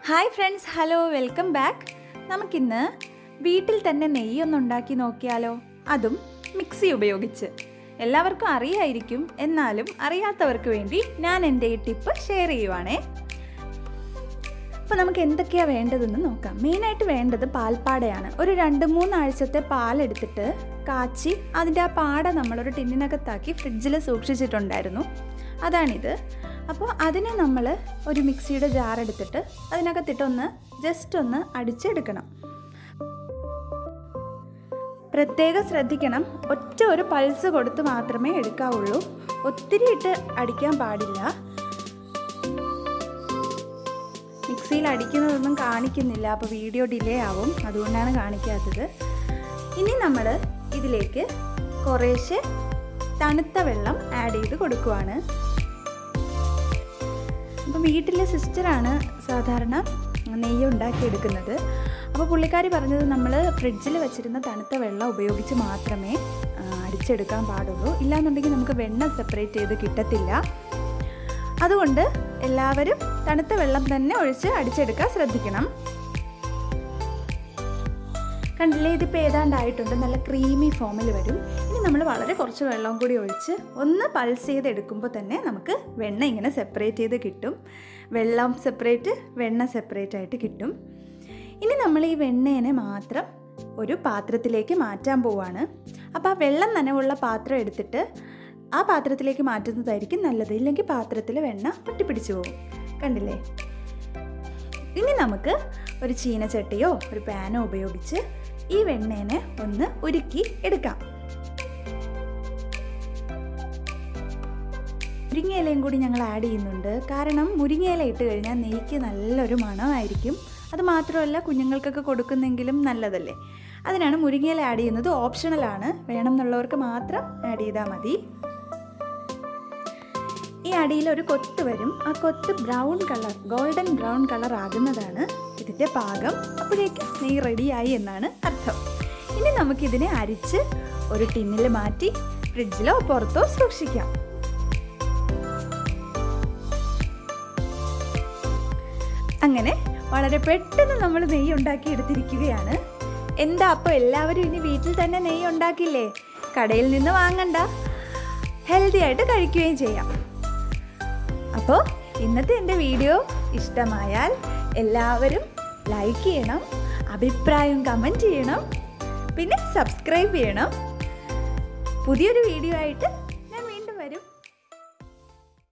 hi friends hello welcome back നമുക്കിന്ന് വീട്ടിൽ തന്നെ നെയ്യൊന്ന് ഉണ്ടാക്കി നോക്കിയാലോ അതും മിക്സി ഉപയോഗിച്ച് എല്ലാവർക്കും അറിയായിരിക്കും എന്നാലും അറിയാത്തവർക്ക് വേണ്ടി ഞാൻ എൻ്റെ ഈ ടിപ്പ് ഷെയർ ചെയ്യുവാണേ അപ്പോൾ നമുക്ക് എന്തൊക്കെയാണ് വേണ്ടതെന്ന് നോക്കാം മെയിനായിട്ട് വേണ്ടത് പാൽപ്പാടയാണ് ഒരു രണ്ട് മൂന്നാഴ്ചത്തെ പാലെടുത്തിട്ട് കാച്ചി അതിൻ്റെ ആ പാട നമ്മളൊരു ടിന്നിനകത്താക്കി ഫ്രിഡ്ജിൽ സൂക്ഷിച്ചിട്ടുണ്ടായിരുന്നു അതാണിത് അപ്പോൾ അതിനെ നമ്മൾ ഒരു മിക്സിയുടെ ജാർ എടുത്തിട്ട് അതിനകത്തിട്ടൊന്ന് ജസ്റ്റ് ഒന്ന് അടിച്ചെടുക്കണം പ്രത്യേകം ശ്രദ്ധിക്കണം ഒറ്റ ഒരു പൾസ് കൊടുത്ത് മാത്രമേ എടുക്കാവുള്ളൂ ഒത്തിരി ഇട്ട് അടിക്കാൻ പാടില്ല മിക്സിയിൽ അടിക്കുന്നതൊന്നും കാണിക്കുന്നില്ല അപ്പോൾ വീഡിയോ ഡിലേ ആവും അതുകൊണ്ടാണ് കാണിക്കാത്തത് ഇനി നമ്മൾ ഇതിലേക്ക് കുറേശ്ശെ തണുത്ത വെള്ളം ആഡ് ചെയ്ത് കൊടുക്കുവാണ് അപ്പോൾ വീട്ടിലെ സിസ്റ്ററാണ് സാധാരണ നെയ്യ് ഉണ്ടാക്കിയെടുക്കുന്നത് അപ്പോൾ പുള്ളിക്കാരി പറഞ്ഞത് നമ്മൾ ഫ്രിഡ്ജിൽ വെച്ചിരുന്ന തണുത്ത വെള്ളം ഉപയോഗിച്ച് മാത്രമേ ആ, അടിച്ചെടുക്കാൻ പാടുള്ളൂ ഇല്ലാന്നുണ്ടെങ്കിൽ നമുക്ക് വെണ്ണ സെപ്പറേറ്റ് ചെയ്ത് കിട്ടത്തില്ല അതുകൊണ്ട് എല്ലാവരും തണുത്ത വെള്ളം തന്നെ ഒഴിച്ച് അടിച്ചെടുക്കാൻ ശ്രദ്ധിക്കണം കണ്ടില്ലേ ഇതിപ്പോൾ ഏതാണ്ടായിട്ടുണ്ട് നല്ല ക്രീമി ഫോമിൽ വരും ഇനി നമ്മൾ വളരെ കുറച്ച് വെള്ളം കൂടി ഒഴിച്ച് ഒന്ന് പൾസ് ചെയ്ത് എടുക്കുമ്പോൾ തന്നെ നമുക്ക് വെണ്ണ ഇങ്ങനെ സെപ്പറേറ്റ് ചെയ്ത് കിട്ടും വെള്ളം സെപ്പറേറ്റ് വെണ്ണ സെപ്പറേറ്റ് ആയിട്ട് കിട്ടും ഇനി നമ്മൾ ഈ വെണ്ണേനെ മാത്രം ഒരു പാത്രത്തിലേക്ക് മാറ്റാൻ പോവാണ് അപ്പോൾ ആ വെള്ളം നനവുള്ള പാത്രം എടുത്തിട്ട് ആ പാത്രത്തിലേക്ക് മാറ്റുന്നതായിരിക്കും നല്ലത് ഇല്ലെങ്കിൽ പാത്രത്തിൽ വെണ്ണ ഒട്ടിപ്പിടിച്ചു പോകും കണ്ടില്ലേ ഇനി നമുക്ക് ഒരു ചീനച്ചട്ടിയോ ഒരു പാനോ ഉപയോഗിച്ച് ഈ വെണ്ണേനെ ഒന്ന് ഉരുക്കി എടുക്കാം മുരിങ്ങയിലയും കൂടി ഞങ്ങൾ ആഡ് ചെയ്യുന്നുണ്ട് കാരണം മുരിങ്ങയില ഇട്ട് കഴിഞ്ഞാൽ നെയ്ക്ക് നല്ലൊരു മണമായിരിക്കും അത് മാത്രമല്ല കുഞ്ഞുങ്ങൾക്കൊക്കെ കൊടുക്കുന്നെങ്കിലും നല്ലതല്ലേ അതിനാണ് മുരിങ്ങയില ആഡ് ചെയ്യുന്നത് ഓപ്ഷണലാണ് വേണം എന്നുള്ളവർക്ക് മാത്രം ആഡ് ചെയ്താൽ മതി ഈ അടിയിൽ ഒരു കൊത്ത് വരും ആ കൊത്ത് brown colour golden brown colour ആകുന്നതാണ് ഇതിൻ്റെ പാകം അപ്പോഴേക്കും നെയ്യ് റെഡിയായി എന്നാണ് അർത്ഥം ഇനി നമുക്കിതിനെ അരിച്ച് ഒരു ടിന്നിൽ മാറ്റി ഫ്രിഡ്ജിലോ പുറത്തോ സൂക്ഷിക്കാം അങ്ങനെ വളരെ പെട്ടെന്ന് നമ്മൾ നെയ്യ് ഉണ്ടാക്കി എടുത്തിരിക്കുകയാണ് എന്താ അപ്പോൾ എല്ലാവരും ഇനി വീട്ടിൽ തന്നെ നെയ്യ് ഉണ്ടാക്കില്ലേ കടയിൽ നിന്ന് വാങ്ങണ്ട ഹെൽത്തി ആയിട്ട് കഴിക്കുകയും ചെയ്യാം അപ്പോൾ ഇന്നത്തെ എൻ്റെ വീഡിയോ ഇഷ്ടമായാൽ എല്ലാവരും ലൈക്ക് ചെയ്യണം അഭിപ്രായം കമൻറ്റ് ചെയ്യണം പിന്നെ സബ്സ്ക്രൈബ് ചെയ്യണം പുതിയൊരു വീഡിയോ ആയിട്ട്